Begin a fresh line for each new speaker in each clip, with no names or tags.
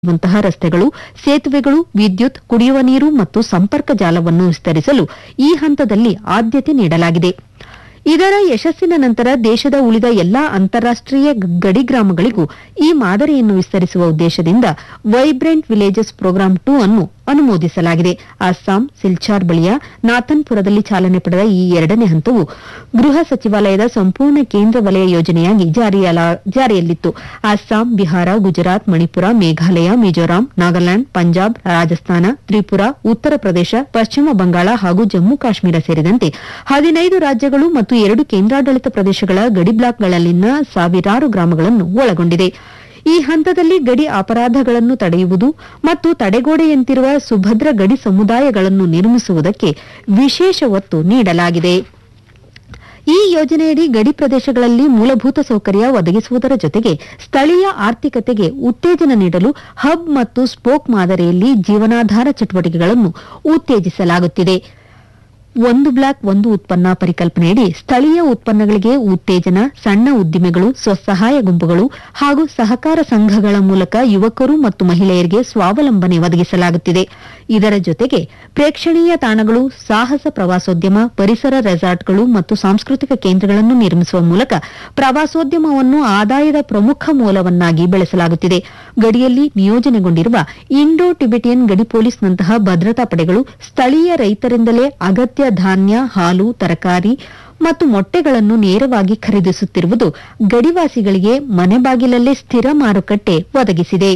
ವಂತಹ ರಸ್ತೆಗಳು ಸೇತುವೆಗಳು ವಿದ್ಯುತ್ ಕುಡಿಯುವ ನೀರು ಮತ್ತು ಸಂಪರ್ಕ ಜಾಲವನ್ನು ವಿಸ್ತರಿಸಲು ಈ ಹಂತದಲ್ಲಿ ಆದ್ಯತೆ ನೀಡಲಾಗಿದೆ ಇದರ ಯಶಸ್ಸಿನ ನಂತರ ದೇಶದ ಉಳಿದ ಎಲ್ಲಾ ಅಂತಾರಾಷ್ಟೀಯ ಗಡಿ ಗ್ರಾಮಗಳಿಗೂ ಈ ಮಾದರಿಯನ್ನು ವಿಸ್ತರಿಸುವ ಉದ್ದೇಶದಿಂದ ವೈಬ್ರೆಂಟ್ ವಿಲೇಜಸ್ ಪ್ರೋಗ್ರಾಂ ಟೂ ಅನ್ನು ಅನುಮೋದಿಸಲಾಗಿದೆ ಅಸ್ಸಾಂ ಸಿಲ್ಚಾರ್ ಬಳಿಯ ನಾಥನ್ಪುರದಲ್ಲಿ ಚಾಲನೆ ಪಡೆದ ಈ ಎರಡನೇ ಹಂತವು ಗೃಹ ಸಚಿವಾಲಯದ ಸಂಪೂರ್ಣ ಕೇಂದ್ರ ವಲಯ ಯೋಜನೆಯಾಗಿ ಜಾರಿಯಲ- ಜಾರಿಯಲ್ಲಿತ್ತು ಅಸ್ಸಾಂ ಬಿಹಾರ ಗುಜರಾತ್ ಮಣಿಪುರ ಮೇಘಾಲಯ ಮಿಜೋರಾಂ ನಾಗಾಲ್ಯಾಂಡ್ ಪಂಜಾಬ್ ರಾಜಸ್ಥಾನ ತ್ರಿಪುರಾ ಉತ್ತರ ಪ್ರದೇಶ ಪಶ್ಚಿಮ ಬಂಗಾಳ ಹಾಗೂ ಜಮ್ಮು ಕಾಶ್ಮೀರ ಸೇರಿದಂತೆ ಹದಿನೈದು ರಾಜ್ಯಗಳು ಮತ್ತು ಎರಡು ಕೇಂದ್ರಾಡಳಿತ ಪ್ರದೇಶಗಳ ಗಡಿ ಬ್ಲಾಕ್ಗಳಲ್ಲಿನ ಸಾವಿರಾರು ಗ್ರಾಮಗಳನ್ನು ಒಳಗೊಂಡಿದೆ ಈ ಹಂತದಲ್ಲಿ ಗಡಿ ಅಪರಾಧಗಳನ್ನು ತಡೆಯುವುದು ಮತ್ತು ತಡೆಗೋಡೆಯಂತಿರುವ ಸುಭದ್ರ ಗಡಿ ಸಮುದಾಯಗಳನ್ನು ನಿರ್ಮಿಸುವುದಕ್ಕೆ ವಿಶೇಷ ಒತ್ತು ನೀಡಲಾಗಿದೆ ಈ ಯೋಜನೆಯಡಿ ಗಡಿ ಪ್ರದೇಶಗಳಲ್ಲಿ ಮೂಲಭೂತ ಸೌಕರ್ಯ ಒದಗಿಸುವುದರ ಜೊತೆಗೆ ಸ್ಥಳೀಯ ಆರ್ಥಿಕತೆಗೆ ಉತ್ತೇಜನ ನೀಡಲು ಹಬ್ ಮತ್ತು ಸ್ಪೋಕ್ ಮಾದರಿಯಲ್ಲಿ ಜೀವನಾಧಾರ ಚಟುವಟಿಕೆಗಳನ್ನು ಉತ್ತೇಜಿಸಲಾಗುತ್ತಿದೆ ಒಂದು ಬ್ಲಾಕ್ ಒಂದು ಉತ್ಪನ್ನ ಪರಿಕಲ್ಪನೆಯಡಿ ಸ್ಥಳೀಯ ಉತ್ಪನ್ನಗಳಿಗೆ ಉತ್ತೇಜನ ಸಣ್ಣ ಉದ್ದಿಮೆಗಳು ಸ್ವಸಹಾಯ ಗುಂಪುಗಳು ಹಾಗೂ ಸಹಕಾರ ಸಂಘಗಳ ಮೂಲಕ ಯುವಕರು ಮತ್ತು ಮಹಿಳೆಯರಿಗೆ ಸ್ವಾವಲಂಬನೆ ಒದಗಿಸಲಾಗುತ್ತಿದೆ ಇದರ ಜೊತೆಗೆ ಪ್ರೇಕ್ಷಣೀಯ ತಾಣಗಳು ಸಾಹಸ ಪ್ರವಾಸೋದ್ಯಮ ಪರಿಸರ ರೆಸಾರ್ಟ್ಗಳು ಮತ್ತು ಸಾಂಸ್ಕೃತಿಕ ಕೇಂದ್ರಗಳನ್ನು ನಿರ್ಮಿಸುವ ಮೂಲಕ ಪ್ರವಾಸೋದ್ಯಮವನ್ನು ಆದಾಯದ ಪ್ರಮುಖ ಮೂಲವನ್ನಾಗಿ ಬೆಳೆಸಲಾಗುತ್ತಿದೆ ಗಡಿಯಲ್ಲಿ ನಿಯೋಜನೆಗೊಂಡಿರುವ ಇಂಡೋ ಟಿಬೆಟಿಯನ್ ಗಡಿ ಪೊಲೀಸ್ನಂತಹ ಭದ್ರತಾ ಪಡೆಗಳು ಸ್ಥಳೀಯ ರೈತರಿಂದಲೇ ಅಗತ್ಯ ಧಾನ್ಯ ಹಾಲು ತರಕಾರಿ ಮತ್ತು ಮೊಟ್ಟೆಗಳನ್ನು ನೇರವಾಗಿ ಖರೀದಿಸುತ್ತಿರುವುದು ಗಡಿವಾಸಿಗಳಿಗೆ ಮನೆ ಬಾಗಿಲಲ್ಲೇ ಸ್ಥಿರ ಮಾರುಕಟ್ಟೆ ಒದಗಿಸಿದೆ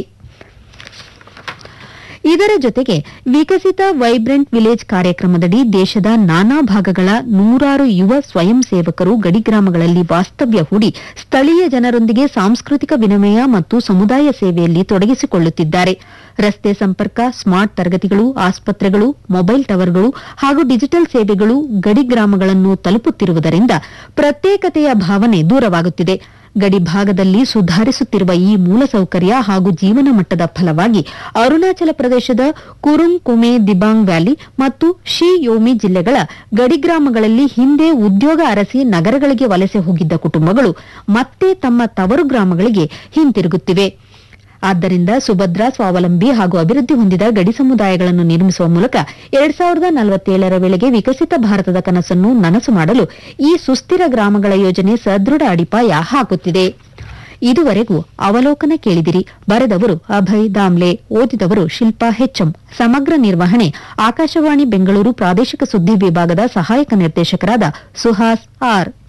ಇದರ ಜೊತೆಗೆ ವಿಕಸಿತ ವೈಬ್ರೆಂಟ್ ವಿಲೇಜ್ ಕಾರ್ಯಕ್ರಮದಡಿ ದೇಶದ ನಾನಾ ಭಾಗಗಳ ನೂರಾರು ಯುವ ಸ್ವಯಂ ಸೇವಕರು ಗಡಿ ಗ್ರಾಮಗಳಲ್ಲಿ ವಾಸ್ತವ್ಯ ಹೂಡಿ ಸ್ಥಳೀಯ ಜನರೊಂದಿಗೆ ಸಾಂಸ್ಕೃತಿಕ ವಿನಿಮಯ ಮತ್ತು ಸಮುದಾಯ ಸೇವೆಯಲ್ಲಿ ತೊಡಗಿಸಿಕೊಳ್ಳುತ್ತಿದ್ದಾರೆ ರಸ್ತೆ ಸಂಪರ್ಕ ಸ್ಮಾರ್ಟ್ ತರಗತಿಗಳು ಆಸ್ಪತ್ರೆಗಳು ಮೊಬೈಲ್ ಟವರ್ಗಳು ಹಾಗೂ ಡಿಜಿಟಲ್ ಸೇವೆಗಳು ಗಡಿ ಗ್ರಾಮಗಳನ್ನು ತಲುಪುತ್ತಿರುವುದರಿಂದ ಪ್ರತ್ಯೇಕತೆಯ ಭಾವನೆ ದೂರವಾಗುತ್ತಿದೆ ಗಡಿ ಭಾಗದಲ್ಲಿ ಸುಧಾರಿಸುತ್ತಿರುವ ಈ ಮೂಲಸೌಕರ್ಯ ಹಾಗೂ ಜೀವನ ಮಟ್ಟದ ಫಲವಾಗಿ ಅರುಣಾಚಲ ಪ್ರದೇಶದ ಕುರುಂಗ್ ಕುಮೆ ದಿಬಾಂಗ್ ವ್ಯಾಲಿ ಮತ್ತು ಶಿ ಯೋಮಿ ಜಿಲ್ಲೆಗಳ ಗಡಿ ಗ್ರಾಮಗಳಲ್ಲಿ ಹಿಂದೆ ಉದ್ಯೋಗ ಅರಸಿ ನಗರಗಳಿಗೆ ವಲಸೆ ಹೋಗಿದ್ದ ಕುಟುಂಬಗಳು ಮತ್ತೆ ತಮ್ಮ ತವರು ಗ್ರಾಮಗಳಿಗೆ ಹಿಂತಿರುಗುತ್ತಿವೆ ಆದ್ದರಿಂದ ಸುಭದ್ರ ಸ್ವಾವಲಂಬಿ ಹಾಗೂ ಅಭಿವೃದ್ಧಿ ಹೊಂದಿದ ಗಡಿ ಸಮುದಾಯಗಳನ್ನು ನಿರ್ಮಿಸುವ ಮೂಲಕ ಎರಡ್ ಸಾವಿರದ ನಲವತ್ತೇಳರ ವೇಳೆಗೆ ವಿಕಸಿತ ಭಾರತದ ಕನಸನ್ನು ನನಸು ಮಾಡಲು ಈ ಸುಸ್ಥಿರ ಗ್ರಾಮಗಳ ಯೋಜನೆ ಸದೃಢ ಅಡಿಪಾಯ ಹಾಕುತ್ತಿದೆ ಇದುವರೆಗೂ ಅವಲೋಕನ ಕೇಳಿದಿರಿ ಬರೆದವರು ಅಭಯ್ ದಾಮ್ಲೆ ಓದಿದವರು ಶಿಲ್ಪಾ ಹೆಚ್ಎಂ ಸಮಗ್ರ ನಿರ್ವಹಣೆ ಆಕಾಶವಾಣಿ ಬೆಂಗಳೂರು ಪ್ರಾದೇಶಿಕ ಸುದ್ದಿ ವಿಭಾಗದ ಸಹಾಯಕ ನಿರ್ದೇಶಕರಾದ ಸುಹಾಸ್ ಆರ್